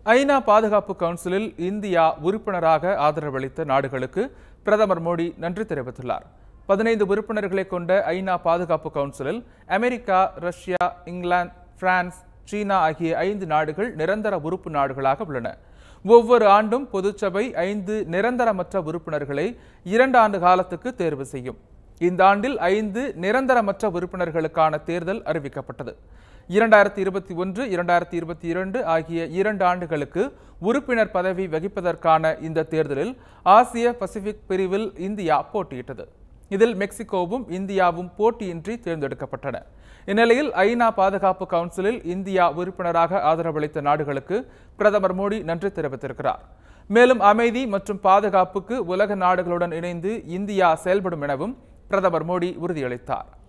ஐநா பாதுகாப்பு கவுன்சிலில் இந்தியா உறுப்பினராக ஆதரவளித்த நாடுகளுக்கு பிரதமர் மோடி நன்றி தெரிவித்துள்ளார் பதினைந்து உறுப்பினர்களை கொண்ட ஐநா பாதுகாப்பு கவுன்சிலில் America Russia England France China ஆகிய ஐந்து நாடுகள் நிரந்தர உறுப்பு நாடுகளாக உள்ளன ஒவ்வொரு ஆண்டும் பொதுச்சபை ஐந்து நிரந்தரமற்ற உறுப்பினர்களை இரண்டு ஆண்டு காலத்துக்கு தேர்வு செய்யும் இந்த ஆண்டில் ஐந்து நிரந்தரமற்ற உறுப்பினர்களுக்கான தேர்தல் அறிவிக்கப்பட்டது இரண்டாயிரத்தி இருபத்தி ஒன்று இரண்டாயிரத்தி இருபத்தி இரண்டு ஆகிய இரண்டு ஆண்டுகளுக்கு உறுப்பினர் பதவி வகிப்பதற்கான இந்த தேர்தலில் ஆசிய பசிபிக் பிரிவில் இந்தியா போட்டியிட்டது இதில் மெக்சிகோவும் இந்தியாவும் போட்டியின்றி தேர்ந்தெடுக்கப்பட்டன இந்நிலையில் ஐநா பாதுகாப்பு கவுன்சிலில் இந்தியா உறுப்பினராக ஆதரவளித்த நாடுகளுக்கு பிரதமர் மோடி நன்றி தெரிவித்திருக்கிறார் மேலும் அமைதி மற்றும் பாதுகாப்புக்கு உலக நாடுகளுடன் இணைந்து இந்தியா செயல்படும் எனவும் பிரதமர் மோடி உறுதியளித்தார்